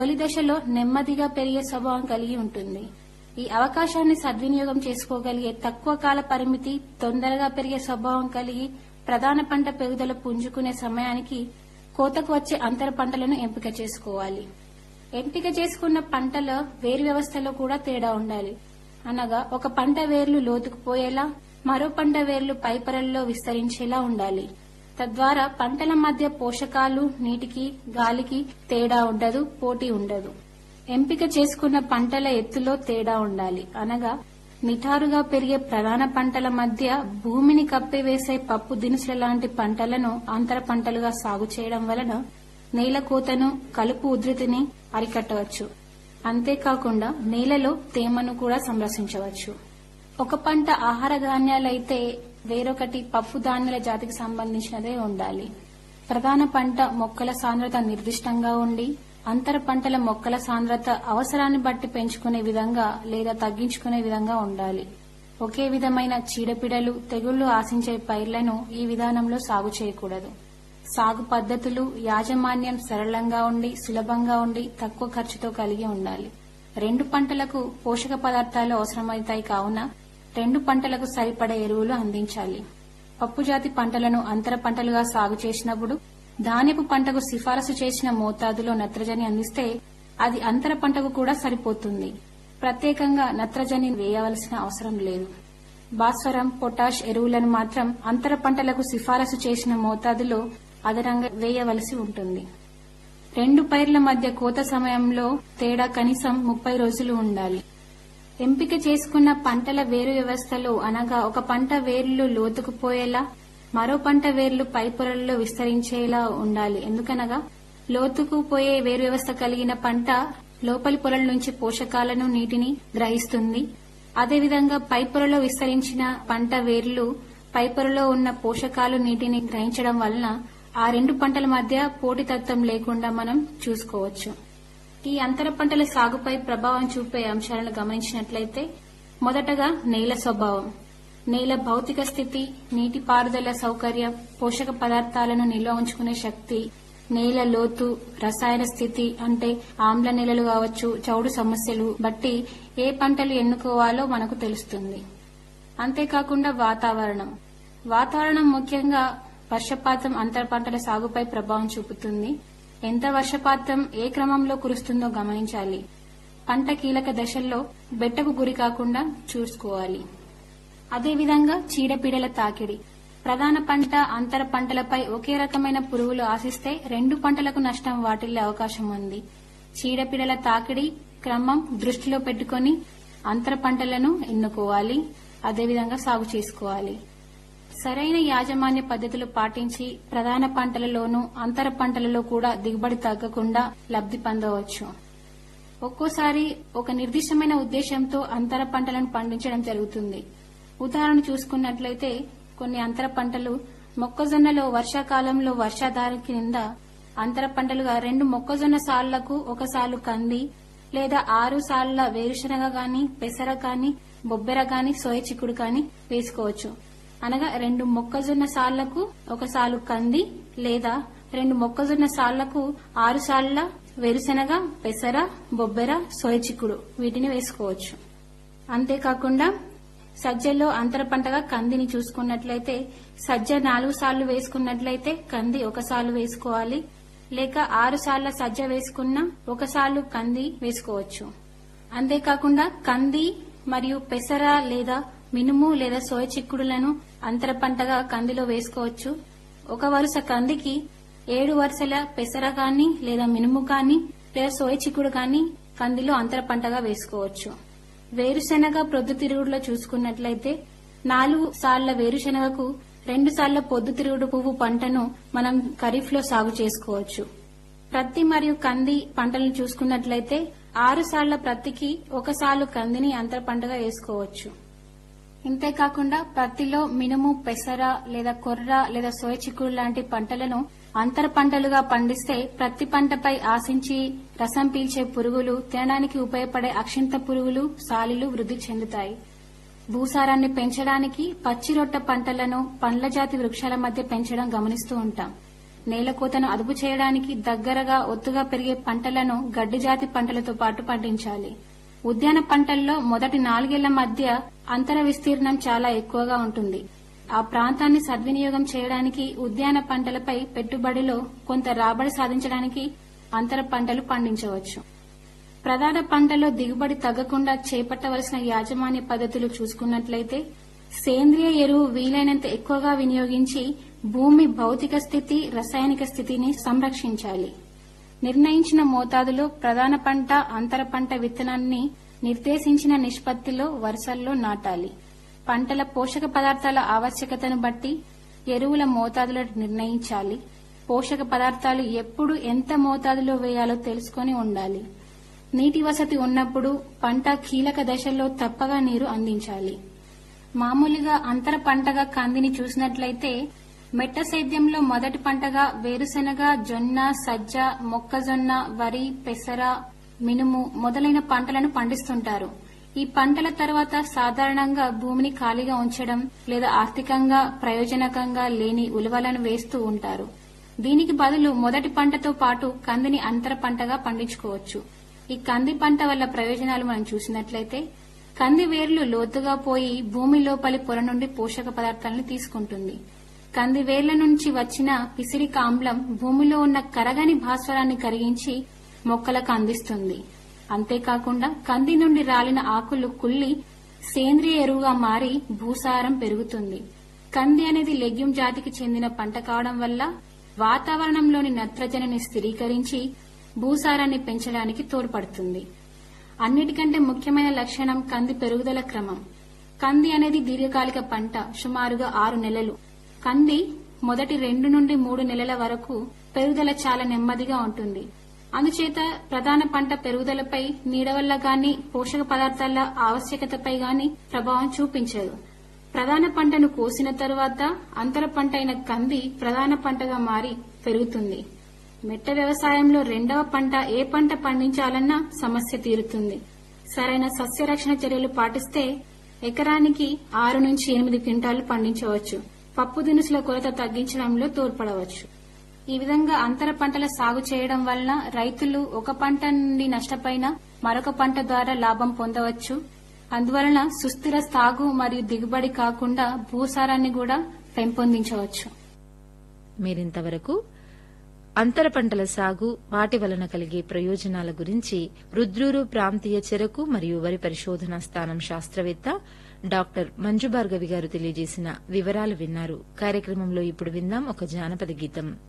తొలి దశలో నెమ్మదిగా పెరిగే స్వభావం కలిగి ఉంటుంది ఈ అవకాశాన్ని సద్వినియోగం చేసుకోగలిగే తక్కువ కాల పరిమితి తొందరగా పెరిగే స్వభావం కలిగి ప్రధాన పంట పెరుగుదల పుంజుకునే సమయానికి కోతకు వచ్చే అంతర పంటలను ఎంపిక చేసుకోవాలి ఎంపిక చేసుకున్న పంటల వేరు వ్యవస్థలో కూడా తేడా ఉండాలి అనగా ఒక పంట వేర్లు లోతుకుపోయేలా మరో పంట వేర్లు పైపరల్లో విస్తరించేలా ఉండాలి తద్వారా పంటల మధ్య పోషకాలు నీటికి గాలికి తేడా ఉండదు పోటీ ఉండదు ఎంపిక చేసుకున్న పంటల ఎత్తులో తేడా ఉండాలి అనగా నిటారుగా పెరిగే ప్రధాన పంటల మధ్య భూమిని కప్పివేసే పప్పు దినుసుల లాంటి పంటలను అంతర పంటలుగా సాగు చేయడం వలన నేల కోతను కలుపు ఉధృతిని అరికట్టవచ్చు అంతేకాకుండా నేలలో తేమను కూడా సంరక్షించవచ్చు ఒక పంట ఆహార ధాన్యాలైతే వేరొకటి పప్పు ధాన్యాల జాతికి సంబంధించినదే ఉండాలి ప్రధాన పంట మొక్కల సాంద్రత నిర్దిష్టంగా ఉండి అంతర పంటల మొక్కల సాంద్రత అవసరాన్ని బట్టి పెంచుకునే విధంగా లేదా తగ్గించుకునే విధంగా ఉండాలి ఒకే విధమైన చీడపీడలు తెగుళ్లు ఆశించే పైర్లను ఈ విధానంలో సాగు చేయకూడదు సాగు పద్ధతులు యాజమాన్యం సరళంగా ఉండి సులభంగా ఉండి తక్కువ ఖర్చుతో కలిగి ఉండాలి రెండు పంటలకు పోషక పదార్థాలు అవసరమవుతాయి కావున రెండు పంటలకు సరిపడే ఎరువులు అందించాలి పప్పుజాతి పంటలను అంతర పంటలుగా సాగు చేసినప్పుడు ధాన్యపు పంటకు సిఫారసు చేసిన మోతాదులో నత్రజని అందిస్తే అది అంతర పంటకు కూడా సరిపోతుంది ప్రత్యేకంగా నత్రజని వేయవలసిన అవసరం లేదు భాస్వరం పొటాష్ ఎరువులను మాత్రం అంతర పంటలకు సిఫారసు చేసిన మోతాదులో అదనంగా వేయవలసి ఉంటుంది రెండు పైర్ల మధ్య కోత సమయంలో తేడా కనీసం ముప్పై రోజులు ఉండాలి ఎంపిక చేసుకున్న పంటల వేరు వ్యవస్థలో అనగా ఒక పంట వేర్లు లోతుకుపోయేలా మరో పంట వేర్లు పై పొరల్లో విస్తరించేలా ఉండాలి ఎందుకనగా లోతుకు పోయే వేరు వ్యవస్థ కలిగిన పంట లోపలి పొరల నుంచి పోషకాలను నీటిని గ్రహిస్తుంది అదేవిధంగా పై పొరలో విస్తరించిన పంట వేర్లు పై పొరలో ఉన్న పోషకాలు నీటిని గ్రహించడం వలన ఆ రెండు పంటల మధ్య పోటీతత్వం లేకుండా మనం చూసుకోవచ్చు ఈ అంతర పంటల సాగుపై ప్రభావం చూపే అంశాలను గమనించినట్లయితే మొదటగా నేల స్వభావం నేల భౌతిక స్థితి నీటిపారుదల సౌకర్యం పోషక పదార్థాలను నిల్వ ఉంచుకునే శక్తి నేల లోతు రసాయన స్థితి అంటే ఆమ్ల నేలలు కావచ్చు చౌడు సమస్యలు బట్టి ఏ పంటలు ఎన్నుకోవాలో మనకు తెలుస్తుంది అంతేకాకుండా వాతావరణం వాతావరణం ముఖ్యంగా వర్షపాతం అంతర పంటల సాగుపై ప్రభావం చూపుతుంది ఎంత వర్షపాతం ఏ క్రమంలో కురుస్తుందో గమనించాలి పంట కీలక దశల్లో బెట్టకు గురి కాకుండా చూసుకోవాలి అదేవిధంగా చీడపీడల తాకిడి ప్రధాన పంట అంతర పంటలపై ఒకే రకమైన పురుగులు ఆశిస్తే రెండు పంటలకు నష్టం వాటిల్లే అవకాశం ఉంది చీడపీడల తాకిడి క్రమం దృష్టిలో పెట్టుకుని అంతర పంటలను ఎన్నుకోవాలి అదేవిధంగా సాగు చేసుకోవాలి సరైన యాజమాన్య పద్ధతులు పాటించి ప్రధాన పంటలలోనూ అంతర పంటలలో కూడా దిగుబడి తగ్గకుండా లబ్ధి పొందవచ్చు ఒక్కోసారి ఒక నిర్దిష్టమైన ఉద్దేశంతో అంతర పంటలను పండించడం జరుగుతుంది ఉదాహరణ చూసుకున్నట్లయితే కొన్ని అంతర పంటలు మొక్కజొన్నలో వర్షాకాలంలో వర్షాధార కింద అంతర పంటలుగా రెండు మొక్కజొన్న సాళ్లకు ఒక సాలు కంది లేదా ఆరు సాళ్ల వేరుశనగ గాని పెసర గాని బొబ్బెర గాని సోయ చిక్కుడు గాని వేసుకోవచ్చు అనగా రెండు మొక్కజొన్న సాళ్లకు ఒక సాలు కంది లేదా రెండు మొక్కజొన్న సాళ్లకు ఆరు సాళ్ల వేరుశనగ పెసర బొబ్బెర సోయ చిక్కుడు వీటిని వేసుకోవచ్చు అంతేకాకుండా సజ్జల్లో అంతర పంటగా కందిని చూసుకున్నట్లయితే సజ్జ నాలుగు సార్లు వేసుకున్నట్లయితే కంది ఒక సార్లు వేసుకోవాలి లేక ఆరు సార్ల సజ్జ వేసుకున్న ఒక సార్లు కంది వేసుకోవచ్చు అంతేకాకుండా కంది మరియు పెసర లేదా మినుము లేదా సోయ చిక్కుడులను అంతర పంటగా కందిలో వేసుకోవచ్చు ఒక వరుస కందికి ఏడు వరుసల పెసర గాని లేదా మినుము గాని లేదా సోయ చిక్కుడు గాని కందిలో అంతర పంటగా వేసుకోవచ్చు వేరుశెనగ ప్రొద్దుతిరుగుడులో చూసుకున్నట్లయితే నాలుగు సార్ల వేరుశెనగకు రెండు సార్ల పొద్దుతిరుగుడు పువ్వు పంటను మనం ఖరీఫ్ లో సాగు చేసుకోవచ్చు ప్రత్తి మరియు కంది పంటలను చూసుకున్నట్లయితే ఆరు సార్ల ప్రత్తికి ఒక సార్లు కందిని అంతర పంటగా వేసుకోవచ్చు ఇంతేకాకుండా పత్తిలో మినుము పెసర లేదా కొర్ర లేదా సోయ చిక్కుడు లాంటి పంటలను అంతర పంటలుగా పండిస్తే ప్రతి పంటపై ఆశించి రసం పీల్చే పురుగులు తినడానికి ఉపయోగపడే అక్షింత పురుగులు సాలిలు వృద్ధి చెందుతాయి భూసారాన్ని పెంచడానికి పచ్చి రొట్ట పంటలను పండ్ల జాతి వృక్షాల మధ్య పెంచడం గమనిస్తూ ఉంటాం నేలకోతను అదుపు చేయడానికి దగ్గరగా ఒత్తుగా పెరిగే పంటలను గడ్డి జాతి పంటలతో పాటు పండించాలి ఉద్యాన పంటల్లో మొదటి నాలుగేళ్ల మధ్య అంతర విస్తీర్ణం చాలా ఎక్కువగా ఉంటుంది ఆ ప్రాంతాన్ని సద్వినియోగం చేయడానికి ఉద్యాన పంటలపై పెట్టుబడిలో కొంత రాబడి సాధించడానికి అంతర పంటలు పండించవచ్చు ప్రధాన పంటలో దిగుబడి తగ్గకుండా చేపట్టవలసిన యాజమాన్య పద్ధతులు చూసుకున్నట్లయితే సేంద్రియ ఎరువు వీలైనంత ఎక్కువగా వినియోగించి భూమి భౌతిక స్థితి రసాయనిక స్థితిని సంరక్షించాలి నిర్ణయించిన మోతాదులో ప్రధాన పంట అంతర పంట విత్తనాన్ని నిర్దేశించిన నిష్పత్తిలో వరుసల్లో నాటాలి పంటల పోషక పదార్థాల ఆవశ్యకతను బట్టి ఎరువుల మోతాదులను నిర్ణయించాలి పోషక పదార్థాలు ఎప్పుడు ఎంత మోతాదులో వేయాలో తెలుసుకొని ఉండాలి నీటి వసతి ఉన్నప్పుడు పంట కీలక దశల్లో తప్పగా నీరు అందించాలి మామూలుగా అంతర పంటగా కందిని చూసినట్లయితే మెట్ట సేద్యంలో మొదటి పంటగా వేరుశెనగ జొన్న సజ్జ మొక్కజొన్న వరి పెసర మినుము మొదలైన పంటలను పండిస్తుంటారు ఈ పంటల తర్వాత సాధారణంగా భూమిని ఖాళీగా ఉంచడం లేదా ఆర్థికంగా ప్రయోజనకంగా లేని ఉలువలను వేస్తూ ఉంటారు దీనికి బదులు మొదటి పంటతో పాటు కందిని అంతర పంటగా పండించుకోవచ్చు ఈ కంది పంట వల్ల ప్రయోజనాలు మనం చూసినట్లయితే కంది వేర్లు లోతుగా పోయి భూమి లోపలి పొర నుండి పోషక పదార్థాలను తీసుకుంటుంది కంది వేర్ల నుంచి వచ్చిన పిసిరిక ఆమ్లం భూమిలో ఉన్న కరగని భాస్వరాన్ని కరిగించి మొక్కలకు అందిస్తుంది అంతేకాకుండా కంది నుండి రాలిన ఆకులు కుళ్ళి సేంద్రియ ఎరువుగా మారి భూసారం పెరుగుతుంది కంది అనేది లెగ్యూమ్ జాతికి చెందిన పంట కావడం వల్ల వాతావరణంలోని నత్రజనిని స్థిరీకరించి భూసారాన్ని పెంచడానికి తోడ్పడుతుంది అన్నిటికంటే ముఖ్యమైన లక్షణం కంది పెరుగుదల క్రమం కంది అనేది దీర్ఘకాలిక పంట సుమారుగా ఆరు నెలలు కంది మొదటి రెండు నుండి మూడు నెలల వరకు పెరుగుదల చాలా నెమ్మదిగా ఉంటుంది అందుచేత ప్రధాన పంట పెరుగుదలపై నీడ వల్ల గాని పోషక పదార్థాల ఆవశ్యకతపై గాని ప్రభావం చూపించదు ప్రధాన పంటను కోసిన తరువాత అంతర పంట అయిన కంది ప్రధాన పంటగా మారి పెరుగుతుంది మెట్ట వ్యవసాయంలో రెండవ పంట ఏ పంట పండించాలన్నా సమస్య తీరుతుంది సరైన సస్యరక్షణ చర్యలు పాటిస్తే ఎకరానికి ఆరు నుంచి ఎనిమిది క్వింటాలు పండించవచ్చు పప్పు దినుసుల కొరత తగ్గించడంలో తోడ్పడవచ్చు ఈ విధంగా అంతర పంటల సాగు చేయడం వలన రైతులు ఒక పంట నుండి నష్టపోయిన మరొక పంట ద్వారా లాభం పొందవచ్చు అందువలన సుస్థిర సాగు మరియు దిగుబడి కాకుండా భూసారాన్ని కూడా పెంపొందించవచ్చు మీరింతవరకు అంతర పంటల సాగు వాటి వలన కలిగే ప్రయోజనాల గురించి రుద్రూరు ప్రాంతీయ చెరకు మరియు వరి పరిశోధనా స్థానం శాస్త్రవేత్త డాక్టర్ మంజు భార్గవి గారు తెలియజేసిన వివరాలు విన్నారు కార్యక్రమంలో ఇప్పుడు విందాం ఒక జానపద గీతం